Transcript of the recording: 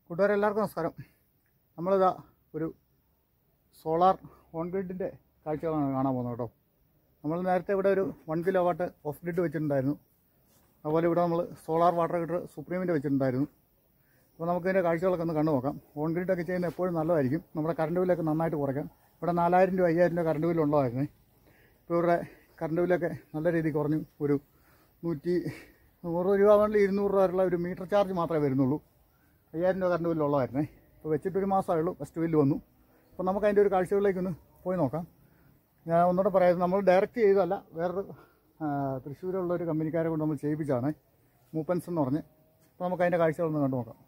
കൂട്ടുകാരെല്ലാവർക്കും നമസ്കാരം നമ്മളിതാ ഒരു സോളാർ ഓൺ ഗ്രിഡിൻ്റെ കാഴ്ചകളാണ് കാണാൻ പോകുന്നത് കേട്ടോ നമ്മൾ നേരത്തെ ഇവിടെ ഒരു one kilowatt off grid വെച്ചിട്ടുണ്ടായിരുന്നു അതുപോലെ ഇവിടെ നമ്മൾ സോളാർ വാട്ടർ ഹീറ്റർ സുപ്രീമിൻ്റെ വെച്ചിട്ടുണ്ടായിരുന്നു അപ്പോൾ നമുക്കിതിൻ്റെ കാഴ്ചകളൊക്കെ ഒന്ന് കണ്ടു നോക്കാം ഓൺ ഗ്രിഡൊക്കെ ചെയ്യുന്നത് എപ്പോഴും നല്ലതായിരിക്കും നമ്മുടെ കറണ്ട് ബില്ലൊക്കെ നന്നായിട്ട് കുറയ്ക്കാം ഇവിടെ നാലായിരം രൂപ അയ്യായിരം രൂപ കറണ്ട് ബില്ല് ഉള്ളതായിരുന്നേ ഇപ്പോൾ ഇവിടെ കറണ്ട് ബില്ലൊക്കെ നല്ല രീതിയിൽ കുറഞ്ഞു ഒരു നൂറ്റി നൂറ് രൂപ മുതൽ ഇരുന്നൂറ് രൂപ വരെയുള്ള ഒരു മീറ്റർ ചാർജ് മാത്രമേ വരുന്നുള്ളൂ അയ്യായിരം രൂപ കറണ്ട് ബില്ല് ഉള്ളതായിരുന്നേ ഇപ്പോൾ വെച്ചിട്ടൊരു മാസമേ ഉള്ളൂ ഫസ്റ്റ് ബില്ല് വന്നു അപ്പോൾ നമുക്ക് അതിൻ്റെ ഒരു കാഴ്ചകളിലേക്ക് ഒന്ന് പോയി നോക്കാം ഞാൻ ഒന്നുകൂടെ പറയാം നമ്മൾ ഡയറക്റ്റ് ചെയ്തതല്ല വേറൊരു ആ, തൃശ്ശൂരുള്ള ഒരു കമ്പനിക്കാരെ കൊണ്ട് നമ്മൾ ചെയ്യിപ്പിച്ചാണ് മൂപ്പൻസ് എന്ന് പറഞ്ഞ് അപ്പോൾ നമുക്ക് അതിൻ്റെ കാഴ്ചകളൊന്ന് കണ്ടു നോക്കാം